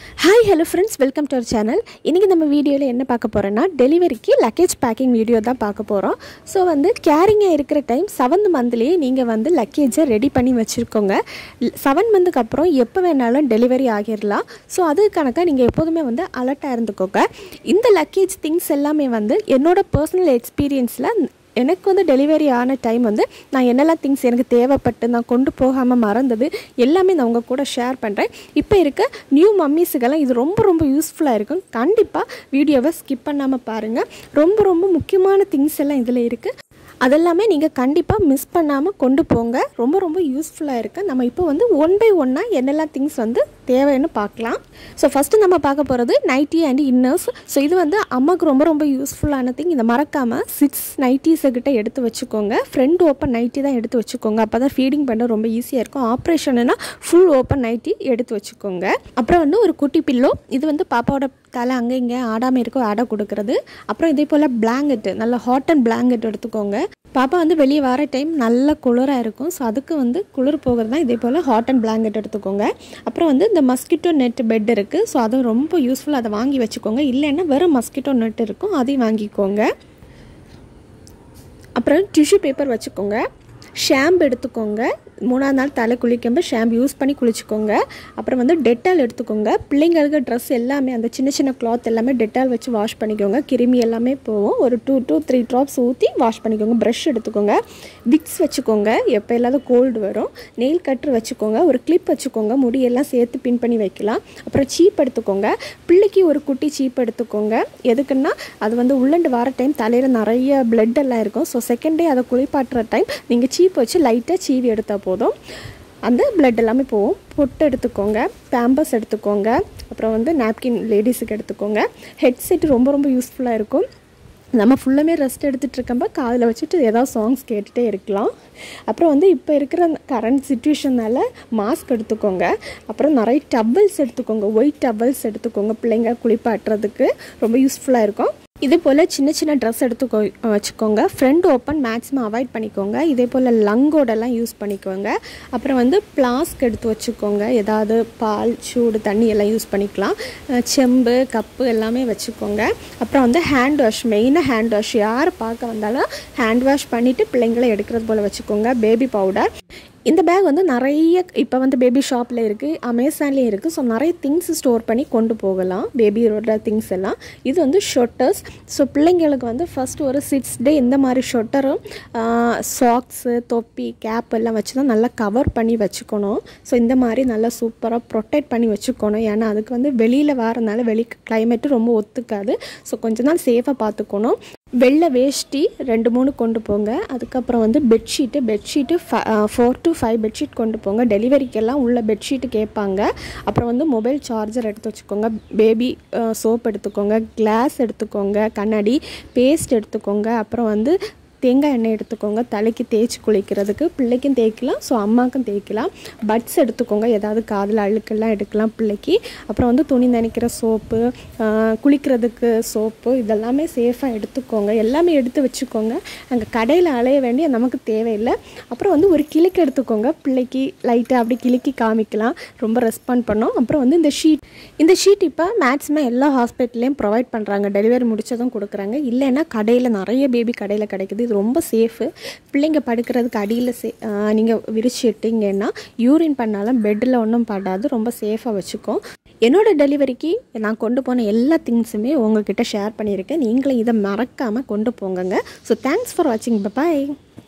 hi hello friends welcome to our channel இன்றைக்கி நம்ம வீடியோவில் என்ன பார்க்க போகிறோன்னா டெலிவரிக்கு லக்கேஜ் பேக்கிங் வீடியோ தான் பார்க்க போகிறோம் ஸோ வந்து கேரிங்காக இருக்கிற டைம் செவன்த் மந்த்லேயே நீங்கள் வந்து லக்கேஜை ரெடி பண்ணி வச்சுருக்கோங்க செவன் மந்த்துக்கு அப்புறம் எப்போ வேணாலும் டெலிவரி ஆகிடலாம் ஸோ அது கணக்காக நீங்கள் எப்போதுமே வந்து அலர்ட்டாக இருந்துக்கோங்க இந்த லக்கேஜ் திங்ஸ் எல்லாமே வந்து என்னோட பர்சனல் எக்ஸ்பீரியன்ஸில் எனக்கு வந்து டெலிவரி ஆன டைம் வந்து நான் என்னெல்லாம் திங்ஸ் எனக்கு தேவைப்பட்டு நான் கொண்டு போகாமல் மறந்தது எல்லாமே நான் உங்கள் கூட ஷேர் பண்ணுறேன் இப்போ இருக்க நியூ மம்மீஸுக்கெல்லாம் இது ரொம்ப ரொம்ப யூஸ்ஃபுல்லாக இருக்கும் கண்டிப்பாக வீடியோவை ஸ்கிப் பண்ணாமல் பாருங்கள் ரொம்ப ரொம்ப முக்கியமான திங்ஸ் எல்லாம் இதில் இருக்குது அதெல்லாமே நீங்கள் கண்டிப்பாக மிஸ் பண்ணாமல் கொண்டு போங்க ரொம்ப ரொம்ப யூஸ்ஃபுல்லாக இருக்குது நம்ம இப்போ வந்து ஒன் பை ஒன்னாக என்னெல்லாம் திங்ஸ் வந்து தேவைன்னு பார்க்கலாம் ஸோ ஃபஸ்ட்டு நம்ம பார்க்க போகிறது நைட்டி அண்ட் இன்னர்ஸ் ஸோ இது வந்து அம்மாவுக்கு ரொம்ப ரொம்ப யூஸ்ஃபுல்லான திங் இதை மறக்காமல் சிக்ஸ் நைட்டிஸை கிட்ட எடுத்து வச்சுக்கோங்க ஃப்ரண்ட் ஓப்பன் நைட்டி தான் எடுத்து வச்சுக்கோங்க அப்போ தான் ஃபீடிங் பண்ண ரொம்ப ஈஸியாக இருக்கும் ஆப்ரேஷன்னா ஃபுல் ஓப்பன் நைட்டி எடுத்து வச்சுக்கோங்க அப்புறம் வந்து ஒரு குட்டி பில்லோ இது வந்து பாப்பாவோட தலை அங்கே இங்கே ஆடாமல் இருக்கோ ஆட கொடுக்குறது அப்புறம் இதே போல் பிளாங்கெட்டு நல்ல ஹாட் அண்ட் பிளாங்கெட் எடுத்துக்கோங்க பாப்பா வந்து வெளியே வர டைம் நல்ல குளிராக இருக்கும் ஸோ அதுக்கு வந்து குளிர் போகிறது தான் இதே போல் ஹாட் அண்ட் பிளாங்கெட் எடுத்துக்கோங்க அப்புறம் வந்து இந்த மஸ்கிட்டோ நெட் பெட் இருக்குது ஸோ அதுவும் ரொம்ப யூஸ்ஃபுல் அதை வாங்கி வச்சுக்கோங்க இல்லைன்னா வெறும் மஸ்கிட்டோ நெட் இருக்கும் அதையும் வாங்கிக்கோங்க அப்புறம் டிஷ்யூ பேப்பர் வச்சுக்கோங்க ஷாம்பு எடுத்துக்கோங்க மூணாவது நாள் தலை குளிக்கும்போது ஷாம்பு யூஸ் பண்ணி குளிச்சுக்கோங்க அப்புறம் வந்து டெட்டால் எடுத்துக்கோங்க பிள்ளைங்களுக்கு ட்ரெஸ் எல்லாமே அந்த சின்ன சின்ன கிளாத் எல்லாமே டெட்டால் வச்சு வாஷ் பண்ணிக்கோங்க கிருமி எல்லாமே போகும் ஒரு டூ டூ த்ரீ ட்ராப்ஸ் ஊற்றி வாஷ் பண்ணிக்கோங்க ப்ரஷ் எடுத்துக்கோங்க விக்ஸ் வச்சுக்கோங்க எப்போ இல்லாத கோல்டு வரும் நெயில் கட்ரு வச்சுக்கோங்க ஒரு கிளிப் வச்சுக்கோங்க முடியெல்லாம் சேர்த்து பின் பண்ணி வைக்கலாம் அப்புறம் சீப் எடுத்துக்கோங்க பிள்ளைக்கு ஒரு குட்டி சீப் எடுத்துக்கோங்க எதுக்குன்னா அது வந்து உள்ளண்டு வர டைம் தலையில் நிறைய பிளட் எல்லாம் இருக்கும் ஸோ செகண்ட் டே அதை குளிப்பாட்டுற டைம் நீங்கள் சீப் வச்சு லைட்டாக சீவி எடுத்தால் போதும் அந்த பிளட் எல்லாமே போகும் பொட்டு எடுத்துக்கோங்க பேம்பஸ் எடுத்துக்கோங்க அப்புறம் வந்து நாப்கின் லேடிஸுக்கு எடுத்துக்கோங்க ஹெட்செட் ரொம்ப ரொம்ப யூஸ்ஃபுல்லாக இருக்கும் நம்ம ஃபுல்லாமே ரெஸ்ட் எடுத்துகிட்டு இருக்கப்ப காதில் வச்சுட்டு ஏதாவது சாங்ஸ் கேட்டுகிட்டே இருக்கலாம் அப்புறம் வந்து இப்போ இருக்கிற கரண்ட் சுச்சுவேஷனால் மாஸ்க் எடுத்துக்கோங்க அப்புறம் நிறைய டவல்ஸ் எடுத்துக்கோங்க ஒயிட் டவல்ஸ் எடுத்துக்கோங்க பிள்ளைங்க குளிப்பாட்டுறதுக்கு ரொம்ப யூஸ்ஃபுல்லாக இருக்கும் இதே போல் சின்ன சின்ன ட்ரெஸ் எடுத்து வச்சுக்கோங்க ஃப்ரண்ட் ஓப்பன் மேக்ஸிமம் அவாய்ட் பண்ணிக்கோங்க இதே போல் லங்கோடெல்லாம் யூஸ் பண்ணிக்கோங்க அப்புறம் வந்து பிளாஸ்க் எடுத்து வச்சுக்கோங்க ஏதாவது பால் சூடு தண்ணி எல்லாம் யூஸ் பண்ணிக்கலாம் செம்பு கப்பு எல்லாமே வச்சுக்கோங்க அப்புறம் வந்து ஹேண்ட் வாஷ் மெயினாக ஹேண்ட் வாஷ் யார் பார்க்க வந்தாலும் ஹேண்ட் வாஷ் பண்ணிவிட்டு பிள்ளைங்களை எடுக்கிறது போல் வச்சுக்கோங்க பேபி பவுடர் இந்த பேக் வந்து நிறைய இப்போ வந்து பேபி ஷாப்பில் இருக்குது அமேசான்லேயும் இருக்குது ஸோ நிறைய திங்ஸ் ஸ்டோர் பண்ணி கொண்டு போகலாம் பேபியோட திங்ஸ் எல்லாம் இது வந்து ஷொட்டர்ஸ் ஸோ பிள்ளைங்களுக்கு வந்து ஃபஸ்ட் ஒரு சிக்ஸ் டே இந்த மாதிரி ஷொட்டரும் சாக்ஸு தொப்பி கேப் எல்லாம் வச்சு தான் நல்லா கவர் பண்ணி வச்சுக்கணும் ஸோ இந்த மாதிரி நல்லா சூப்பராக ப்ரொடெக்ட் பண்ணி வச்சுக்கணும் ஏன்னா அதுக்கு வந்து வெளியில் வரனால வெளி கிளைமேட்டு ரொம்ப ஒத்துக்காது ஸோ கொஞ்ச நாள் சேஃபாக பார்த்துக்கணும் வெள்ளை வேஷ்டி ரெண்டு மூணு கொண்டு போங்க அதுக்கப்புறம் வந்து bedsheet bedsheet four to five bedsheet கொண்டு போங்க டெலிவரிக்கெல்லாம் உள்ள பெட்ஷீட்டு கேட்பாங்க அப்புறம் வந்து மொபைல் சார்ஜர் எடுத்து வச்சுக்கோங்க பேபி சோப் எடுத்துக்கோங்க கிளாஸ் எடுத்துக்கோங்க கண்ணாடி பேஸ்ட் எடுத்துக்கோங்க அப்புறம் வந்து தேங்காய் எண்ணெய் எடுத்துக்கோங்க தலைக்கு தேய்ச்சி குளிக்கிறதுக்கு பிள்ளைக்கும் தேய்க்கலாம் ஸோ அம்மாவுக்கும் தேய்க்கலாம் பட்ஸ் எடுத்துக்கோங்க ஏதாவது காதில் அழுக்கெல்லாம் எடுக்கலாம் பிள்ளைக்கு அப்புறம் வந்து துணி நினைக்கிற சோப்பு குளிக்கிறதுக்கு சோப்பு இதெல்லாமே சேஃபாக எடுத்துக்கோங்க எல்லாமே எடுத்து வச்சுக்கோங்க அங்கே கடையில் அலைய வேண்டிய நமக்கு தேவையில்லை அப்புறம் வந்து ஒரு கிளிக்கு எடுத்துக்கோங்க பிள்ளைக்கு லைட்டாக அப்படி கிளிக்கி காமிக்கலாம் ரொம்ப ரெஸ்பாண்ட் பண்ணோம் அப்புறம் வந்து இந்த ஷீட் இந்த ஷீட் இப்போ மேக்ஸிமம் எல்லா ஹாஸ்பிட்டல்லையும் ப்ரொவைட் பண்ணுறாங்க டெலிவரி முடிச்சதும் கொடுக்குறாங்க இல்லைன்னா கடையில் நிறைய பேபி கடையில் கிடைக்குது இது ரொம்ப சேஃபு பிள்ளைங்க படுக்கிறதுக்கு அடியில் சே நீங்கள் விரிச்சு இட்டிங்கன்னா யூரின் பண்ணாலும் பெட்டில் ஒன்றும் படாது ரொம்ப சேஃபாக வச்சுக்கோம் என்னோடய டெலிவரிக்கு நான் கொண்டு போன எல்லா திங்ஸுமே உங்ககிட்ட ஷேர் பண்ணியிருக்கேன் நீங்களும் இதை மறக்காமல் கொண்டு போங்கங்க ஸோ தேங்க்ஸ் ஃபார் வாட்சிங் பாய்